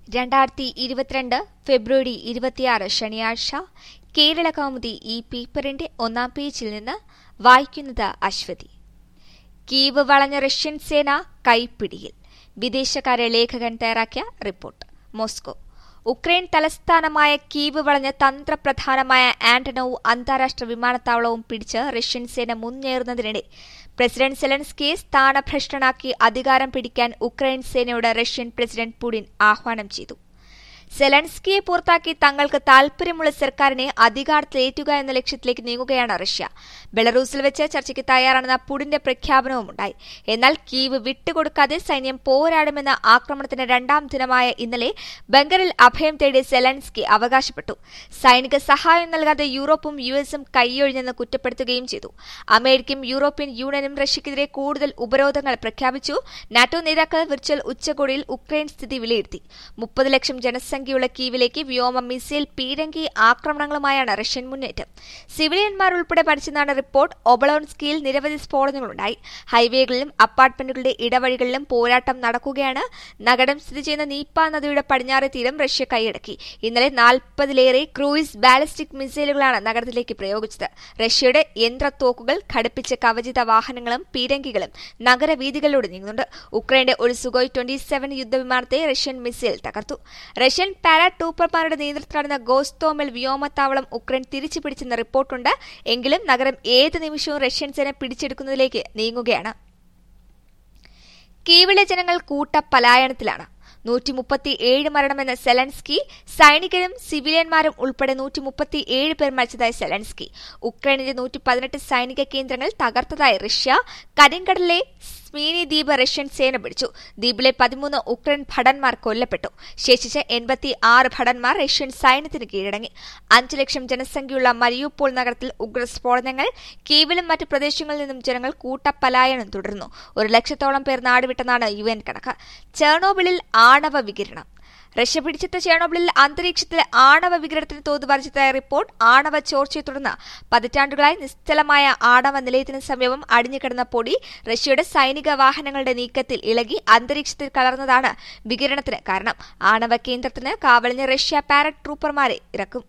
രണ്ടായിരത്തി ഇരുപത്തിരണ്ട് ഫെബ്രുവരി ഇരുപത്തിയാറ് ശനിയാഴ്ച കേരള കൗമുദി ഈ പേപ്പറിന്റെ ഒന്നാം പേജിൽ നിന്ന് വായിക്കുന്നത് അശ്വതി കീവ് വളഞ്ഞ റഷ്യൻ സേന കൈപ്പിടിയിൽ വിദേശകാര്യ ലേഖകൻ തയ്യാറാക്കിയ റിപ്പോർട്ട് മോസ്കോ ഉക്രൈൻ തലസ്ഥാനമായ കീവ് വളഞ്ഞ തന്ത്രപ്രധാനമായ ആന്റണോവ് അന്താരാഷ്ട്ര വിമാനത്താവളവും പിടിച്ച് റഷ്യൻ സേന മുന്നേറുന്നതിനിടെ പ്രസിഡന്റ് സെലൻസ്കിയെ സ്ഥാനഭ്രഷ്ടനാക്കി അധികാരം പിടിക്കാൻ ഉക്രൈൻ സേനയോട് റഷ്യൻ പ്രസിഡന്റ് പുടിൻ ആഹ്വാനം ചെയ്തു സെലൻസ്കിയെ പുറത്താക്കി തങ്ങൾക്ക് താൽപര്യമുള്ള സർക്കാരിനെ അധികാരത്തിലേറ്റുക എന്ന ലക്ഷ്യത്തിലേക്ക് നീങ്ങുകയാണ് റഷ്യ ബെലറൂസിൽ വെച്ച് ചർച്ചയ്ക്ക് തയ്യാറാണെന്ന പുടിന്റെ പ്രഖ്യാപനവുമുണ്ടായി എന്നാൽ കീവ് വിട്ടുകൊടുക്കാതെ സൈന്യം പോരാടുമെന്ന ആക്രമണത്തിന്റെ രണ്ടാം ദിനമായ ഇന്നലെ ബംഗറിൽ അഭയം തേടി സെലൻസ്കി അവകാശപ്പെട്ടു സൈനിക സഹായം നൽകാതെ യൂറോപ്പും യുഎസും കൈയൊഴിഞ്ഞെന്ന് കുറ്റപ്പെടുത്തുകയും ചെയ്തു അമേരിക്കയും യൂറോപ്യൻ യൂണിയനും റഷ്യക്കെതിരെ കൂടുതൽ ഉപരോധങ്ങൾ പ്രഖ്യാപിച്ചു നാറ്റോ നേതാക്കൾ വിർച്വൽ ഉച്ചകോടിയിൽ ഉക്രൈൻ സ്ഥിതി വിലയിരുത്തി മുപ്പത് ലക്ഷം ജനസംഖ്യയുള്ള കീവിലേക്ക് വ്യോമ മിസൈൽ പീരങ്കി ആക്രമണങ്ങളുമായാണ് റഷ്യൻ മുന്നേറ്റം സിവിലിയന്മാർ ഉൾപ്പെടെ പഠിച്ചെന്നാണ് റിപ്പോർട്ട് ഒബളോൺസ്കിയിൽ നിരവധി സ്ഫോടനങ്ങളുണ്ടായി ഹൈവേകളിലും അപ്പാർട്ട്മെന്റുകളുടെ ഇടവഴികളിലും പോരാട്ടം നടക്കുകയാണ് നഗരം സ്ഥിതി ചെയ്യുന്ന നീപ്പ നദിയുടെ പടിഞ്ഞാറെ തീരം റഷ്യ കൈയടക്കി ഇന്നലെ നാൽപ്പതിലേറെ ക്രൂയിസ് ബാലിസ്റ്റിക് മിസൈലുകളാണ് നഗരത്തിലേക്ക് പ്രയോഗിച്ചത് റഷ്യയുടെ യന്ത്രത്തോക്കുകൾ ഘടിപ്പിച്ച കവചിത വാഹനങ്ങളും പീരങ്കികളും നഗരവീഥികളിലൂടെ നീങ്ങുന്നുണ്ട് ഉക്രൈന്റെ ഒരു സുഗോയ് ട്വന്റി സെവൻ യുദ്ധവിമാനത്തെ റഷ്യൻ മിസൈൽ തകർത്തു റഷ്യൻ പാരാട്രൂപ്പർമാരുടെ നേതൃത്വത്തിൽ നടന്ന ഗോസ്തോമിൽ വ്യോമത്താവളം ഉക്രൈൻ തിരിച്ചു പിടിച്ചെന്ന റിപ്പോർട്ടുണ്ട് എങ്കിലും നഗരം ഏത് നിമിഷവും റഷ്യൻ സേന പിടിച്ചെടുക്കുന്നതിലേക്ക് നീങ്ങുകയാണ് കീവിലെ ജനങ്ങൾ കൂട്ട പലായനത്തിലാണ് നൂറ്റി മുപ്പത്തി ഏഴ് മരണമെന്ന സെലൻസ്കി സൈനികരും സിവിലിയന്മാരും ഉൾപ്പെടെ നൂറ്റി മുപ്പത്തി ഏഴ് പേർ മരിച്ചതായി സെലൻസ്കി ഉക്രൈനിലെ നൂറ്റി പതിനെട്ട് സൈനിക കേന്ദ്രങ്ങൾ തകർത്തതായി റഷ്യ കരിങ്കടലിലെ സ്മീനി ദ്വീപ് റഷ്യൻ സേന പിടിച്ചു ദ്വീപിലെ പതിമൂന്ന് ഉക്രൈൻ ഭടന്മാർ കൊല്ലപ്പെട്ടു ശേഷിച്ച എൺപത്തി ആറ് ഭടന്മാർ റഷ്യൻ സൈന്യത്തിന് കീഴടങ്ങി അഞ്ചു ലക്ഷം ജനസംഖ്യയുള്ള മരിയുപ്പോൾ നഗരത്തിൽ ഉഗ്രസ്ഫോടനങ്ങൾ കീവിലും മറ്റ് പ്രദേശങ്ങളിൽ നിന്നും ജനങ്ങൾ കൂട്ടപ്പലായനം തുടരുന്നു ഒരു ലക്ഷത്തോളം പേർ നാടുവിട്ടെന്നാണ് യു എൻ കണക്ക് ചെർണോബിളിൽ ആണവ വികിരണം റഷ്യ പിടിച്ചെത്ത ചേണോബിളിൽ അന്തരീക്ഷത്തിലെ ആണവ വികിരണത്തിന് തോത് വർദ്ധിച്ചതായ റിപ്പോർട്ട് ആണവ ചോർച്ചയെ തുടർന്ന് പതിറ്റാണ്ടുകളായി നിശ്ചലമായ ആണവ നിലയത്തിന് സമീപം അടിഞ്ഞുകിടന്ന പൊടി റഷ്യയുടെ സൈനിക വാഹനങ്ങളുടെ നീക്കത്തിൽ ഇളകി അന്തരീക്ഷത്തിൽ കലർന്നതാണ് വികിരണത്തിന് കാരണം ആണവ കേന്ദ്രത്തിന് കാവലിന് റഷ്യ പാരട്രൂപ്പർമാരെ ഇറക്കും